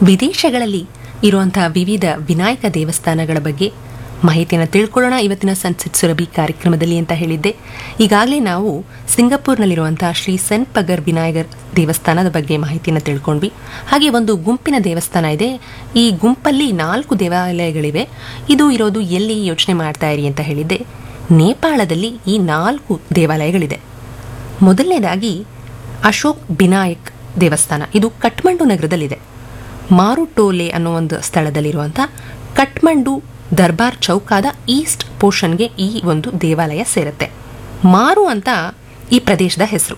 ವಿದೇಶಗಳಲ್ಲಿ ಇರುವಂತಹ ವಿವಿಧ ವಿನಾಯಕ ದೇವಸ್ಥಾನಗಳ ಬಗ್ಗೆ ಮಾಹಿತಿಯನ್ನು ತಿಳ್ಕೊಳ್ಳೋಣ ಇವತ್ತಿನ ಸನ್ಸೆಟ್ ಸುರಭಿ ಕಾರ್ಯಕ್ರಮದಲ್ಲಿ ಅಂತ ಹೇಳಿದ್ದೆ ಈಗಾಗಲೇ ನಾವು ಸಿಂಗಪೂರ್ನಲ್ಲಿರುವಂತಹ ಶ್ರೀ ಸೆನ್ ಪಗರ್ ವಿನಾಯಕರ್ ದೇವಸ್ಥಾನದ ಬಗ್ಗೆ ಮಾಹಿತಿಯನ್ನು ತಿಳ್ಕೊಂಡ್ವಿ ಹಾಗೆ ಒಂದು ಗುಂಪಿನ ದೇವಸ್ಥಾನ ಇದೆ ಈ ಗುಂಪಲ್ಲಿ ನಾಲ್ಕು ದೇವಾಲಯಗಳಿವೆ ಇದು ಇರೋದು ಎಲ್ಲಿ ಯೋಚನೆ ಮಾಡ್ತಾ ಇರಿ ಅಂತ ಹೇಳಿದ್ದೆ ನೇಪಾಳದಲ್ಲಿ ಈ ನಾಲ್ಕು ದೇವಾಲಯಗಳಿದೆ ಮೊದಲನೇದಾಗಿ ಅಶೋಕ್ ಬಿನಾಯಕ್ ದೇವಸ್ಥಾನ ಇದು ಕಠ್ಮಂಡು ನಗರದಲ್ಲಿದೆ ಮಾರುಟೋಲೆ ಅನ್ನೋ ಒಂದು ಸ್ಥಳದಲ್ಲಿರುವಂಥ ಕಠ್ಮಂಡು ದರ್ಬಾರ್ ಚೌಕಾದ ಈಸ್ಟ್ ಪೋರ್ಷನ್ಗೆ ಈ ಒಂದು ದೇವಾಲಯ ಸೇರುತ್ತೆ ಮಾರು ಅಂತ ಈ ಪ್ರದೇಶದ ಹೆಸರು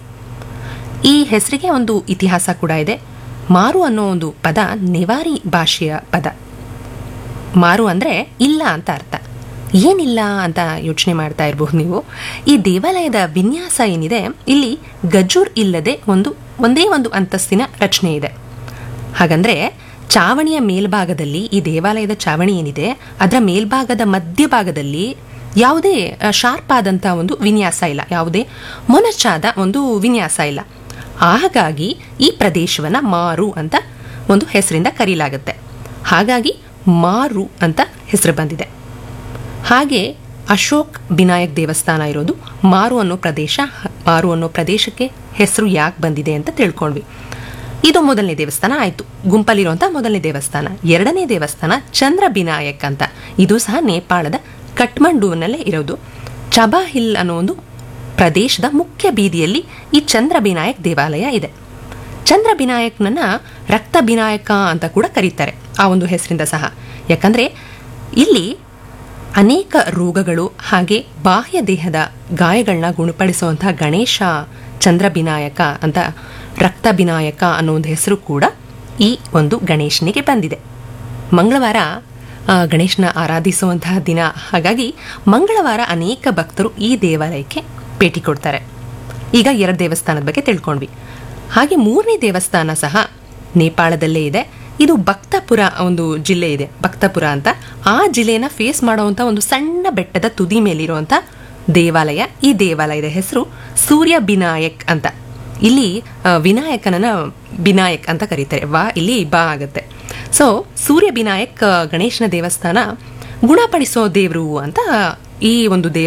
ಈ ಹೆಸರಿಗೆ ಒಂದು ಇತಿಹಾಸ ಕೂಡ ಇದೆ ಮಾರು ಅನ್ನೋ ಒಂದು ಪದ ನೆವಾರಿ ಭಾಷೆಯ ಪದ ಮಾರು ಅಂದರೆ ಇಲ್ಲ ಅಂತ ಅರ್ಥ ಏನಿಲ್ಲ ಅಂತ ಯೋಚನೆ ಮಾಡ್ತಾ ಇರಬಹುದು ನೀವು ಈ ದೇವಾಲಯದ ವಿನ್ಯಾಸ ಏನಿದೆ ಇಲ್ಲಿ ಗಜೂರ್ ಇಲ್ಲದೆ ಒಂದು ಒಂದೇ ಒಂದು ಅಂತಸ್ತಿನ ರಚನೆ ಇದೆ ಹಾಗಂದ್ರೆ ಚಾವಣಿಯ ಮೇಲ್ಭಾಗದಲ್ಲಿ ಈ ದೇವಾಲಯದ ಚಾವಣಿ ಏನಿದೆ ಅದರ ಮೇಲ್ಭಾಗದ ಮಧ್ಯಭಾಗದಲ್ಲಿ ಯಾವುದೇ ಶಾರ್ಪ್ ಆದಂಥ ಒಂದು ವಿನ್ಯಾಸ ಇಲ್ಲ ಯಾವುದೇ ಮೊನಚಾದ ಒಂದು ವಿನ್ಯಾಸ ಇಲ್ಲ ಹಾಗಾಗಿ ಈ ಪ್ರದೇಶವನ್ನ ಮಾರು ಅಂತ ಒಂದು ಹೆಸರಿಂದ ಕರೀಲಾಗುತ್ತೆ ಹಾಗಾಗಿ ಮಾರು ಅಂತ ಹೆಸರು ಬಂದಿದೆ ಹಾಗೆ ಅಶೋಕ್ ವಿನಾಯಕ್ ದೇವಸ್ಥಾನ ಇರೋದು ಮಾರು ಅನ್ನೋ ಪ್ರದೇಶ ಮಾರು ಅನ್ನೋ ಪ್ರದೇಶಕ್ಕೆ ಹೆಸರು ಯಾಕೆ ಬಂದಿದೆ ಅಂತ ತಿಳ್ಕೊಂಡ್ವಿ ಇದು ಮೊದಲನೇ ದೇವಸ್ಥಾನ ಆಯಿತು ಗುಂಪಲ್ಲಿರುವಂಥ ಮೊದಲನೇ ದೇವಸ್ಥಾನ ಎರಡನೇ ದೇವಸ್ಥಾನ ಚಂದ್ರ ಬಿನಾಯಕ್ ಅಂತ ಇದು ಸಹ ನೇಪಾಳದ ಕಠ್ಮಂಡುವಿನಲ್ಲೇ ಇರೋದು ಚಬಾ ಹಿಲ್ ಅನ್ನೋ ಒಂದು ಪ್ರದೇಶದ ಮುಖ್ಯ ಬೀದಿಯಲ್ಲಿ ಈ ಚಂದ್ರ ಬಿನಾಯಕ್ ದೇವಾಲಯ ಇದೆ ಚಂದ್ರ ಬಿನಾಯಕ್ನನ್ನ ರಕ್ತ ಬಿನಾಯಕ ಅಂತ ಕೂಡ ಕರೀತಾರೆ ಆ ಒಂದು ಹೆಸರಿಂದ ಸಹ ಯಾಕಂದ್ರೆ ಇಲ್ಲಿ ಅನೇಕ ರೋಗಗಳು ಹಾಗೆ ಬಾಹ್ಯ ದೇಹದ ಗಾಯಗಳನ್ನ ಗುಣಪಡಿಸುವಂತಹ ಗಣೇಶ ಚಂದ್ರ ಬಿನಾಯಕ ಅಂತ ರಕ್ತ ಬಿನಾಯಕ ಅನ್ನೋ ಒಂದು ಹೆಸರು ಕೂಡ ಈ ಒಂದು ಗಣೇಶನಿಗೆ ಬಂದಿದೆ ಮಂಗಳವಾರ ಆ, ಗಣೇಶನ ಆರಾಧಿಸುವಂತಹ ದಿನ ಹಾಗಾಗಿ ಮಂಗಳವಾರ ಅನೇಕ ಭಕ್ತರು ಈ ದೇವಾಲಯಕ್ಕೆ ಭೇಟಿ ಕೊಡ್ತಾರೆ ಈಗ ಎರಡು ದೇವಸ್ಥಾನದ ಬಗ್ಗೆ ತಿಳ್ಕೊಂಡ್ವಿ ಹಾಗೆ ಮೂರನೇ ದೇವಸ್ಥಾನ ಸಹ ನೇಪಾಳದಲ್ಲೇ ಇದೆ ಇದು ಭಕ್ತಪುರ ಒಂದು ಜಿಲ್ಲೆ ಇದೆ ಭಕ್ತಪುರ ಅಂತ ಆ ಜಿಲ್ಲೆನ ಫೇಸ್ ಮಾಡುವಂಥ ಒಂದು ಸಣ್ಣ ಬೆಟ್ಟದ ತುದಿ ಮೇಲಿರುವಂಥ ದೇವಾಲಯ ಈ ದೇವಾಲಯದ ಹೆಸರು ಸೂರ್ಯ ಬಿನಾಯಕ್ ಅಂತ ಇಲ್ಲಿ ಆ, ವಿನಾಯಕನನ್ನ ಬಿನಾಯಕ್ ಅಂತ ಕರೀತಾರೆ ವಾ ಇಲ್ಲಿ ಬಾ ಆಗುತ್ತೆ ಸೊ ಸೂರ್ಯ ಬಿನಾಯಕ್ ಆ, ಗಣೇಶನ ದೇವಸ್ಥಾನ ಗುಣಪಡಿಸೋ ದೇವರು ಅಂತ ಈ ಒಂದು ದೇವ